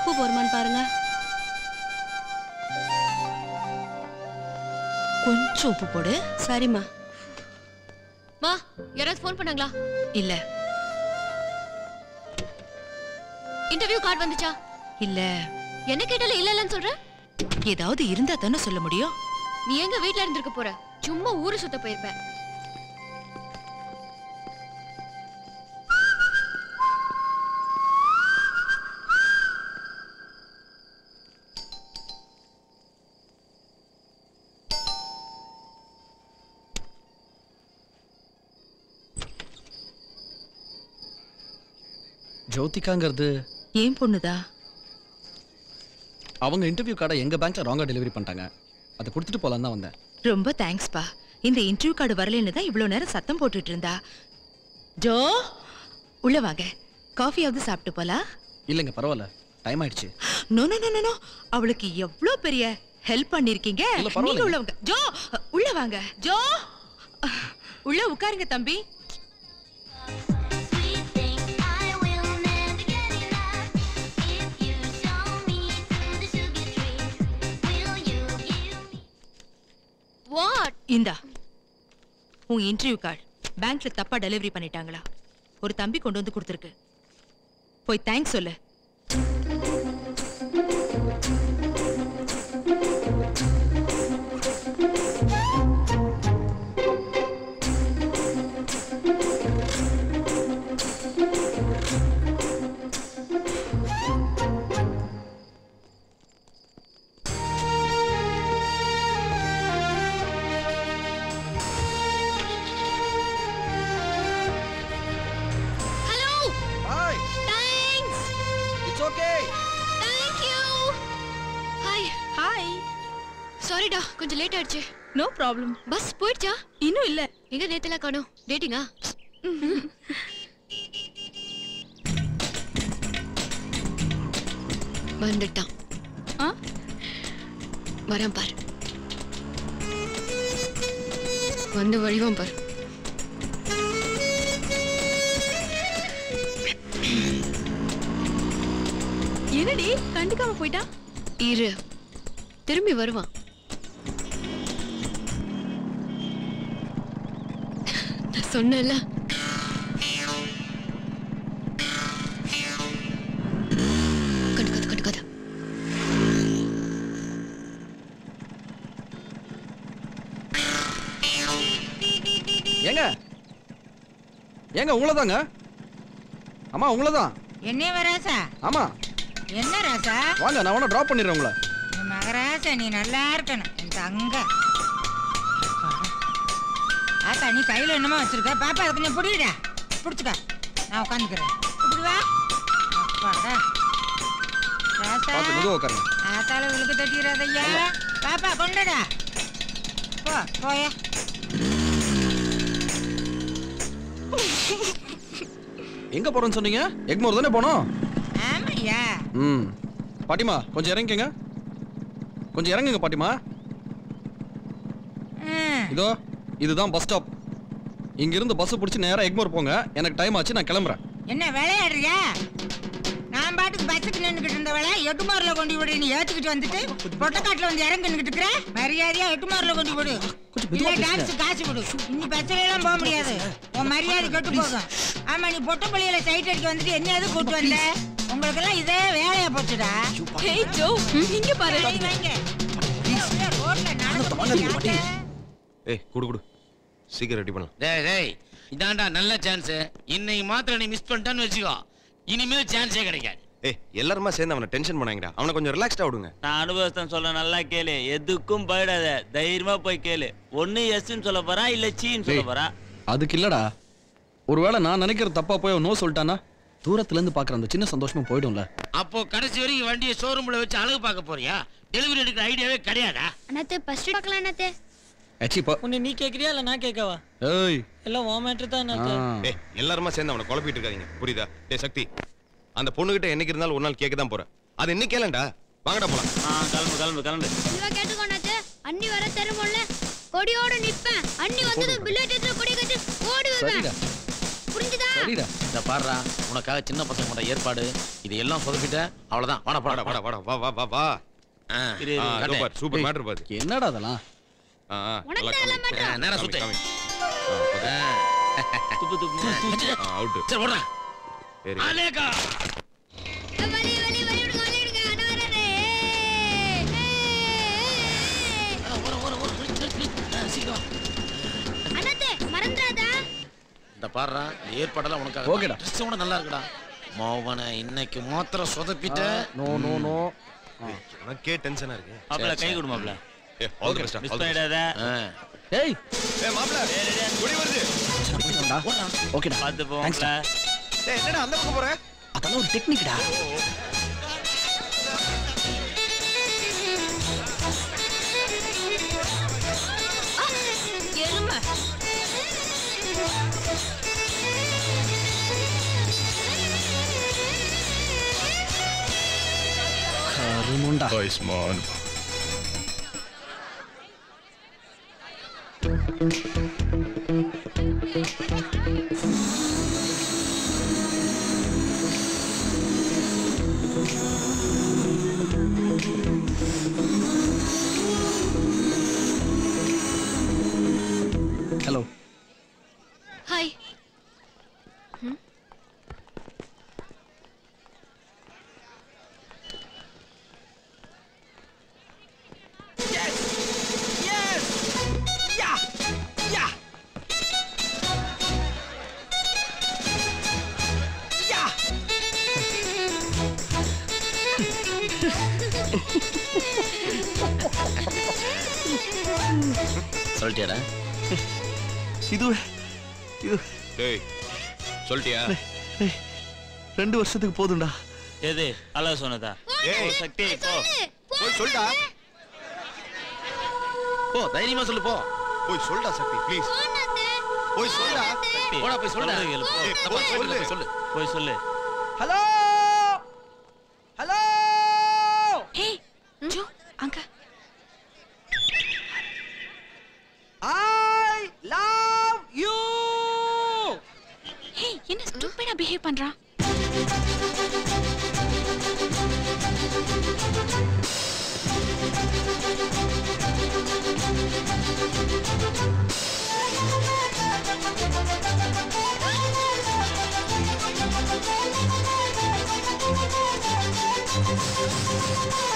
உப்பு போருமான்னு பாருங்க கொஞ்சம் உப்பு போடு சரிம்மா மா யாராவது ஃபோன் பண்ணாங்களா இல்ல இன்டர்வியூ கார்டு வந்துச்சா இல்ல என்ன கேட்டாலும் இல்ல இல்லன்னு சொல்ற ஏதாவது இருந்தா தானே சொல்ல முடியும் நீ எங்க வீட்ல இருந்திருக்க போற சும்மா ஊரு சுத்த போயிருப்ப ஜோதிகாங்கிறது ஏன் பொண்ணுதா அவங்க இன்டர்வியூ கார்டை எங்க பேங்க்ல ராங்கா டெலிவரி பண்ணிட்டாங்க அதை கொடுத்துட்டு போலாம் தான் வந்தேன் ரொம்ப தேங்க்ஸ்பா இந்த இன்டர்வியூ கார்டு வரலன்னு தான் இவ்வளவு நேரம் சத்தம் போட்டுட்டு இருந்தா ஜோ உள்ள வாங்க காஃபியாவது சாப்பிட்டு போலாம் இல்லைங்க பரவாயில்ல டைம் ஆயிடுச்சு நோ நோ நோ நோ அவளுக்கு எவ்வளவு பெரிய ஹெல்ப் பண்ணிருக்கீங்க இல்ல, பரவாயில்ல. நீங்க உள்ளவங்க ஜோ உள்ள வாங்க ஜோ உள்ள உட்காருங்க தம்பி வாட் இந்தா உன் இன்டர்வியூ கார்டு பேங்க்ல தப்பா டெலிவரி பண்ணிட்டாங்களா ஒரு தம்பி கொண்டு வந்து கொடுத்துருக்கு போய் தேங்க்ஸ் சொல்லு hello hi thanks it's okay thank you hi hi சாரிடா கொஞ்சம் லேட் ஆயிடுச்சு நோ ப்ராப்ளம் பஸ் போயிடுச்சா இன்னும் இல்ல எங்க நேத்துல காணோம் டேட்டிங்கா வந்துட்டான் ஆ? வரேன் பார் வந்து வழிவான் பார் என்னடி கண்டுக்காம போயிட்டா இரு திரும்பி வருவான் நான் சொன்னேன்ல கண்டுக்காத கண்டுக்காத ஏங்க ஏங்க உங்களை தாங்க ஆமா உங்களை தான் என்ன ராசா ஆமா என்ன ராசா வாங்க நான் வேணா ட்ராப் பண்ணிடுறேன் உங்களை என் மகராசா நீ நல்லா இருக்கணும் என் தங்க ஆத்தா நீ கையில என்னமோ வச்சிருக்க பாப்பா அதை கொஞ்சம் பிடிடா பிடிச்சுக்க நான் உட்காந்துக்கிறேன் இப்படி வா அப்பாடா ராசா பார்த்து மெதுவா உட்காருங்க ஆத்தால விழுக்கு தட்டிடுறாதையா பாப்பா கொண்டுடா போ போய எங்க போறோம்னு சொன்னீங்க எக்மோர் தானே போனோம் ஆமையா ம் பாட்டிமா கொஞ்சம் இறங்கிக்கங்க கொஞ்சம் இறங்குங்க பாட்டிமா ம் இதோ இதுதான் பஸ் ஸ்டாப் இங்கிருந்து பஸ் பிடிச்சி நேரா எக்மோர் போங்க எனக்கு டைம் ஆச்சு நான் கிளம்புறேன் என்ன விளையாடுறியா நான் பாட்டுக்கு பஸ்ஸுக்கு நின்றுக்கிட்டு இருந்தவள எட்டுமாரில கொண்டு விடு நீ ஏத்துக்கிட்டு வந்துட்டு பொட்டக்காட்டுல வந்து இறங்கி நின்றுட்டு இருக்கிற மரியாதையா எட்டுமாரில கொண்டு விடு இல்ல டான்ஸ் காசு விடு இன்னி பஸ்ல எல்லாம் போக முடியாது உன் மரியாதை கெட்டு போகும் ஆமா நீ பொட்ட பள்ளியில சைட் அடிக்க வந்துட்டு என்ன எது கூட்டு வந்த உங்களுக்கு எல்லாம் இதே வேலையா போச்சுடா ஹேய் ஜோ இங்க பாரு வாங்க, வாங்க. ரோட்ல நடந்து போய் ஏய் குடு குடு சீக்கிரம் ரெடி பண்ணலாம் டேய் டேய் இதான்டா நல்ல சான்ஸ் இன்னைக்கு மாத்திரம் நீ மிஸ் பண்ணிட்டான்னு வச்சுக்கோ இனிமேல் சான்ஸே கிடைக்காது ஏய் எல்லாருமா சேர்ந்து அவனை டென்ஷன் பண்ணாங்கடா அவனை கொஞ்சம் ரிலாக்ஸ்டா விடுங்க நான் அனுபவஸ்தான் சொல்ல நல்லா கேளு எதுக்கும் போயிடாத தைரியமா போய் கேளு ஒண்ணு எஸ்ன்னு சொல்ல போறா இல்ல சீன்னு சொல்ல டேய். போறா அதுக்கு இல்லடா ஒருவேளை நான் நினைக்கிற தப்பா போய் அவன் நோ சொல்லிட்டானா தூரத்துல இருந்து பாக்குற அந்த சின்ன சந்தோஷமும் போயிடும்ல அப்போ கடைசி வரைக்கும் வண்டியை ஷோரூம்ல வச்சு அழகு பார்க்க போறியா டெலிவரி எடுக்கிற ஐடியாவே கிடையாதா அண்ணாத்தே ஃபர்ஸ்ட் பார்க்கலாம் அண்ணாத்தே ஏச்சி போ உன்னை நீ கேக்குறியா இல்ல நான் கேட்கவா ஏய் எல்லாம் உன் மேட்ரு தான் ஆ. ஏய் எல்லாருமா சேர்ந்து அவனை குழப்பிட்டு இருக்காதீங்க புரியுதா டேய் சக்தி அந்த பொண்ணுகிட்ட என்னைக்கு இருந்தாலும் ஒரு நாள் கேட்க தான் போறேன் அது இன்னைக்கு கேளண்டா வாங்கடா போலாம் ஆ கிளம்பு கிளம்பு கிளம்பு இவ கேட்டுக்கோ அண்ணாத்தே அண்ணி வர தருமோல்ல கொடியோட நிப்பேன் அண்ணி வந்தது பில்லட் எடுத்து கொடி கட்டி ஓடி வருவேன் சரிடா புரிஞ்சுதா சரிடா இந்த பாடுறா உனக்காக சின்ன பசங்க பண்ற ஏற்பாடு இது எல்லாம் சொதப்பிட்ட அவ்வளவுதான் வாடா வாடா வாடா வாடா வாடா வா வா வா வா ஆ, இரு, ஆ, இரு. இதோ பாரு, சூப்பர் மேட்டர் பாரு என்னடா அதெல்லாம் ஆ, ஆ, உனக்கு நல்லா தான் காமி. ஆ, நேரா காமி, சுத்து. காமி. ஆ. துப்பு துப்பு ஆ, அவுட்டு சரி போடுறா சரி அலேகா வலி வலி வலி விடுங்க வலி விடுங்க அண்ணா வராரு ஓர ஓர ஓர சீக்கிரம் அண்ணாத்தே மறந்துடாதா இந்த பாடுறா இந்த ஏற்பாடெல்லாம் உனக்காக ஓகேடா. ட்ரெஸ் கூட நல்லா இருக்குடா மோவனை இன்னைக்கு மாத்திரம் சொதப்பிட்ட நோ நோ நோ எனக்கே டென்ஷனா இருக்கு மாப்பிள கை கொடு மாப்பிள ஏ ஆல் தி பெஸ்ட் மிஸ் பண்ணிடாத ஆ. ஏய் ஏ மாப்ள குடி வருது போடா ஓகேடா பார்த்து போ Thanks, மாப்பிள ஏய் என்னடா அந்த பக்கம் போற அதெல்லாம் ஒரு டெக்னிக்டா எருமை கருமுண்டா Oisman. ஹலோ ஹாய் சொல்லிட்டியாடா இது இது டேய் சொல்லிட்டியா ரெண்டு வருஷத்துக்கு போதும்டா எது அல்ல சொன்னதா ஏய் சக்தி போ போய் சொல்டா போ தைரியமா சொல்லு போ போய் சொல்டா சக்தி ப்ளீஸ் போய் சொல்டா சக்தி போடா, போய் சொல்லுடா. சொல்றது கேளு, போ. ஏய், தப்பா போய் சொல்லு சொல்லு சொல்லு போய் சொல்லு ஹலோ ஹலோ ஹே ஜோ அங்க ஐ லவ் யூ ஹே என்ன ஸ்டூபிடா பிஹேவ் பண்றான் ஆ